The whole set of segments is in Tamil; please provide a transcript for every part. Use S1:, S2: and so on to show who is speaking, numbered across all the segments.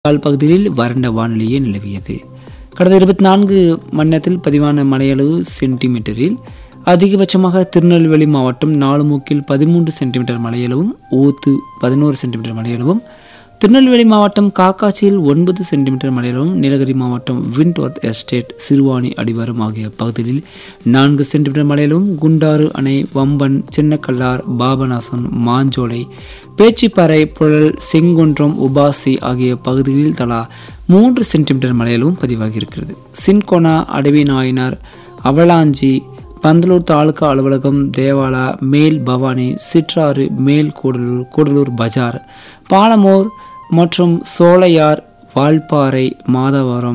S1: கால் பகுதிகளில் வறண்ட வானிலையே நிலவியது கடந்த இருபத்தி நான்கு மணி பதிவான மழையளவு சென்டிமீட்டரில் அதிகபட்சமாக திருநெல்வேலி மாவட்டம் நாலுமூக்கில் பதிமூன்று சென்டிமீட்டர் மழையளவும் ஊத்து பதினோரு சென்டிமீட்டர் மழையளவும் திருநெல்வேலி மாவட்டம் காக்காட்சியில் ஒன்பது சென்டிமீட்டர் மழையளவும் நீலகிரி மாவட்டம் விண்ட்வர்த் எஸ்டேட் சிறுவாணி அடிவாரம் ஆகிய பகுதிகளில் நான்கு சென்டிமீட்டர் மழையளவும் குண்டாறு அணை வம்பன் சின்னக்கல்லார் பாபநாசன் மாஞ்சோலை பேச்சிப்பாறை புழல் செங்குன்றம் உபாசி ஆகிய பகுதிகளில் தலா மூன்று சென்டிமீட்டர் மழையளவும் பதிவாகியிருக்கிறது சின்கோனா அடவி நாயனார் அவலாஞ்சி பந்தலூர் தாலுகா அலுவலகம் தேவாலா மேல் பவானி சிற்றாறு மேல் கூடலூர் கூடலூர் பஜார் பாலமூர் மற்றும் சோலையார் வால்பாறை மாதவரம்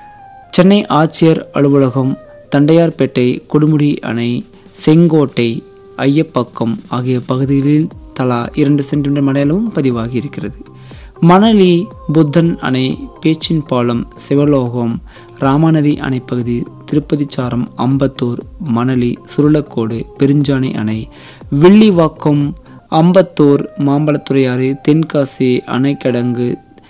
S1: சென்னை ஆட்சியர் அலுவலகம் தண்டையார்பேட்டை கொடுமுடி அணை செங்கோட்டை ஐயப்பக்கம் ஆகிய பகுதிகளில் தலா இரண்டு சென்டிமீட்டர் மழையளவும் பதிவாகி இருக்கிறது மணலி புத்தன் அணை பேச்சின் பாலம் சிவலோகம் ராமாநதி அணைப்பகுதி திருப்பதிச்சாரம் அம்பத்தூர் மணலி சுருளக்கோடு பெருஞ்சாணி அணை வில்லிவாக்கம் அம்பத்தூர் மாம்பழத்துறையாறு தென்காசி அணைக்கடங்கு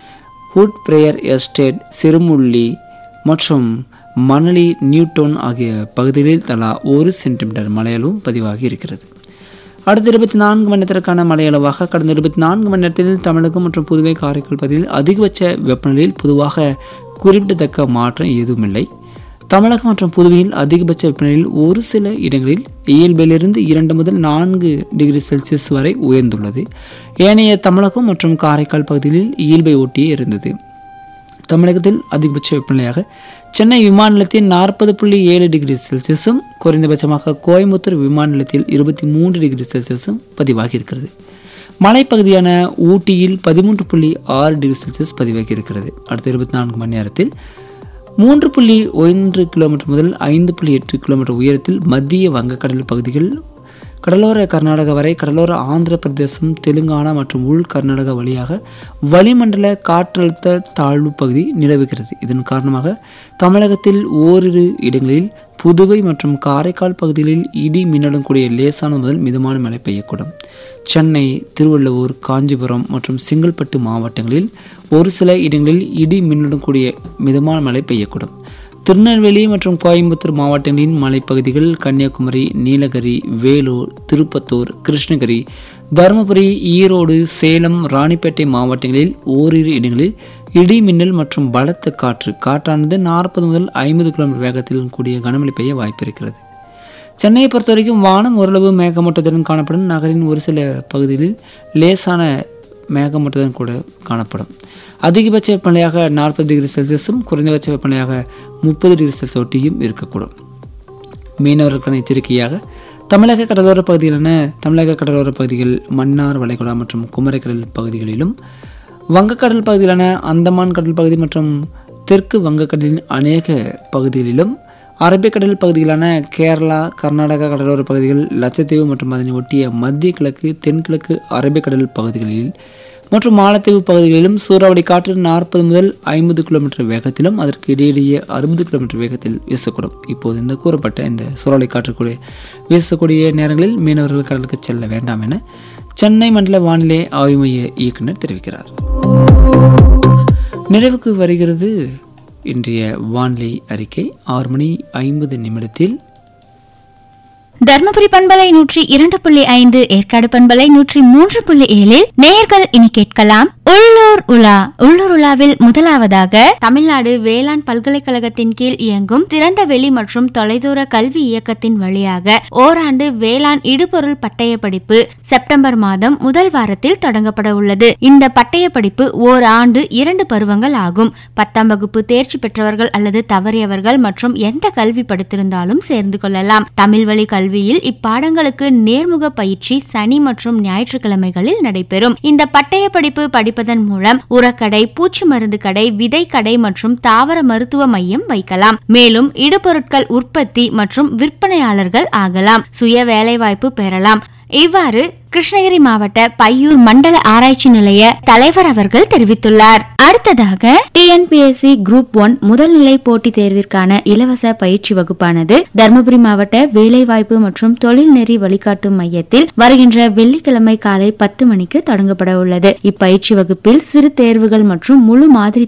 S1: ஹுட் பிரேயர் எஸ்டேட் சிறுமுள்ளி மற்றும் மணலி நியூட்டோன் ஆகிய பகுதிகளில் தலா ஒரு சென்டிமீட்டர் மழையளவும் பதிவாகி இருக்கிறது அடுத்த இருபத்தி நான்கு மணி நேரத்திற்கான மழையளவாக கடந்த இருபத்தி நான்கு மணி நேரத்தில் தமிழகம் மற்றும் புதுவை காரைக்கால் பகுதியில் அதிகபட்ச வெப்பநிலையில் பொதுவாக குறிப்பிடத்தக்க மாற்றம் எதுவுமில்லை தமிழகம் மற்றும் புதுவையில் அதிகபட்ச வெப்பநிலையில் ஒரு சில இடங்களில் இயல்பிலிருந்து இரண்டு முதல் நான்கு டிகிரி செல்சியஸ் வரை உயர்ந்துள்ளது ஏனைய தமிழகம் மற்றும் காரைக்கால் பகுதிகளில் இயல்பை ஒட்டியே இருந்தது தமிழகத்தில் அதிகபட்ச வெப்பநிலையாக சென்னை விமான நிலையத்தில் நாற்பது புள்ளி ஏழு டிகிரி செல்சியஸும் குறைந்தபட்சமாக கோயம்புத்தூர் விமான நிலையத்தில் இருபத்தி மூன்று டிகிரி செல்சியஸும் பதிவாகி இருக்கிறது மலைப்பகுதியான ஊட்டியில் பதிமூன்று புள்ளி ஆறு டிகிரி செல்சியஸ் பதிவாகி இருக்கிறது அடுத்த இருபத்தி நான்கு மணி நேரத்தில் மூன்று புள்ளி ஒன்று கிலோமீட்டர் முதல் ஐந்து புள்ளி எட்டு கிலோமீட்டர் உயரத்தில் மத்திய வங்கக்கடல் பகுதிகள் கடலோர கர்நாடகா வரை கடலோர ஆந்திர பிரதேசம் தெலுங்கானா மற்றும் உள் கர்நாடகா வழியாக வளிமண்டல காற்றழுத்த தாழ்வு பகுதி நிலவுகிறது இதன் காரணமாக தமிழகத்தில் ஓரிரு இடங்களில் புதுவை மற்றும் காரைக்கால் பகுதிகளில் இடி மின்னலும் கூடிய லேசான முதல் மிதமான மழை பெய்யக்கூடும் சென்னை திருவள்ளூர் காஞ்சிபுரம் மற்றும் செங்கல்பட்டு மாவட்டங்களில் ஒரு சில இடங்களில் இடி மின்னலுடன் கூடிய மிதமான மழை பெய்யக்கூடும் திருநெல்வேலி மற்றும் கோயம்புத்தூர் மாவட்டங்களின் மலைப்பகுதிகள் கன்னியாகுமரி நீலகிரி வேலூர் திருப்பத்தூர் கிருஷ்ணகிரி தருமபுரி ஈரோடு சேலம் ராணிப்பேட்டை மாவட்டங்களில் ஓரிரு இடங்களில் இடி மின்னல் மற்றும் பலத்த காற்று காற்றானது நாற்பது முதல் ஐம்பது கிலோமீட்டர் வேகத்தில் கூடிய கனமழை பெய்ய வாய்ப்பிருக்கிறது சென்னையை பொறுத்த வரைக்கும் வானம் ஓரளவு மேகமூட்டத்துடன் காணப்படும் நகரின் ஒரு சில பகுதிகளில் லேசான மேகமூட்டத்துடன் கூட காணப்படும் அதிகபட்ச வெப்பநிலையாக நாற்பது டிகிரி செல்சியஸும் குறைந்தபட்ச வெப்பநிலையாக முப்பது டிகிரி செல்சியஸ் ஒட்டியும் இருக்கக்கூடும் மீனவர்களுக்கான எச்சரிக்கையாக தமிழக கடலோர பகுதிகளான தமிழக கடலோர பகுதிகள் மன்னார் வளைகுடா மற்றும் குமரிக்கடல் பகுதிகளிலும் வங்கக்கடல் பகுதியிலான அந்தமான் கடல் பகுதி மற்றும் தெற்கு வங்கக்கடலின் அநேக பகுதிகளிலும் அரபிக்கடல் பகுதிகளான கேரளா கர்நாடகா கடலோர பகுதிகள் லட்சத்தீவு மற்றும் அதனை ஒட்டிய மத்திய கிழக்கு தென்கிழக்கு அரபிக்கடல் பகுதிகளில் மற்றும் மாலத்தீவு பகுதிகளிலும் சூறாவளி காற்று நாற்பது முதல் ஐம்பது கிலோமீட்டர் வேகத்திலும் அதற்கு இடையிலேயே அறுபது கிலோமீட்டர் வேகத்தில் வீசக்கூடும் இப்போது இந்த கூறப்பட்ட இந்த சூறாவளி காற்று கூட வீசக்கூடிய நேரங்களில் மீனவர்கள் கடலுக்கு செல்ல வேண்டாம் என சென்னை மண்டல வானிலை ஆய்வு மைய இயக்குனர் தெரிவிக்கிறார் நிறைவுக்கு வருகிறது இன்றைய வானிலை அறிக்கை ஆறு மணி ஐம்பது நிமிடத்தில்
S2: தர்மபுரி பண்பலை நூற்றி இரண்டு புள்ளி ஐந்து ஏற்காடு பண்பலை நூற்றி மூன்று புள்ளி ஏழில் நேயர்கள் இனி கேட்கலாம் உள்ளூர் உலா உள்ளூர் உலாவில் முதலாவதாக தமிழ்நாடு வேளாண் பல்கலைக்கழகத்தின் கீழ் இயங்கும் திறந்த வெளி மற்றும் தொலைதூர கல்வி இயக்கத்தின் வழியாக ஓராண்டு வேளாண் இடுபொருள் பட்டய படிப்பு செப்டம்பர் மாதம் முதல் வாரத்தில் தொடங்கப்பட உள்ளது இந்த பட்டய படிப்பு ஓர் ஆண்டு இரண்டு பருவங்கள் ஆகும் பத்தாம் வகுப்பு தேர்ச்சி பெற்றவர்கள் அல்லது தவறியவர்கள் மற்றும் எந்த கல்வி படித்திருந்தாலும் சேர்ந்து கொள்ளலாம் தமிழ் வழி கல்வியில் இப்பாடங்களுக்கு நேர்முக பயிற்சி சனி மற்றும் ஞாயிற்றுக்கிழமைகளில் நடைபெறும் இந்த பட்டய படிப்பு படிப்பதன் மூலம் உரக்கடை பூச்சி மருந்து கடை விதை கடை மற்றும் தாவர மருத்துவ மையம் வைக்கலாம் மேலும் இடுபொருட்கள் உற்பத்தி மற்றும் விற்பனையாளர்கள் ஆகலாம் சுய வேலைவாய்ப்பு பெறலாம் இவ்வாறு கிருஷ்ணகிரி மாவட்ட பையூர் மண்டல ஆராய்ச்சி நிலைய தலைவர் அவர்கள் தெரிவித்துள்ளார் அடுத்ததாக டிஎன்பிஎஸ்சி குரூப் ஒன் முதல்நிலை போட்டித் தேர்விற்கான இலவச பயிற்சி வகுப்பானது தருமபுரி மாவட்ட வேலைவாய்ப்பு மற்றும் தொழில்நெறி வழிகாட்டும் மையத்தில் வருகின்ற வெள்ளிக்கிழமை காலை பத்து மணிக்கு தொடங்கப்பட உள்ளது இப்பயிற்சி வகுப்பில் சிறு தேர்வுகள் மற்றும் முழு மாதிரி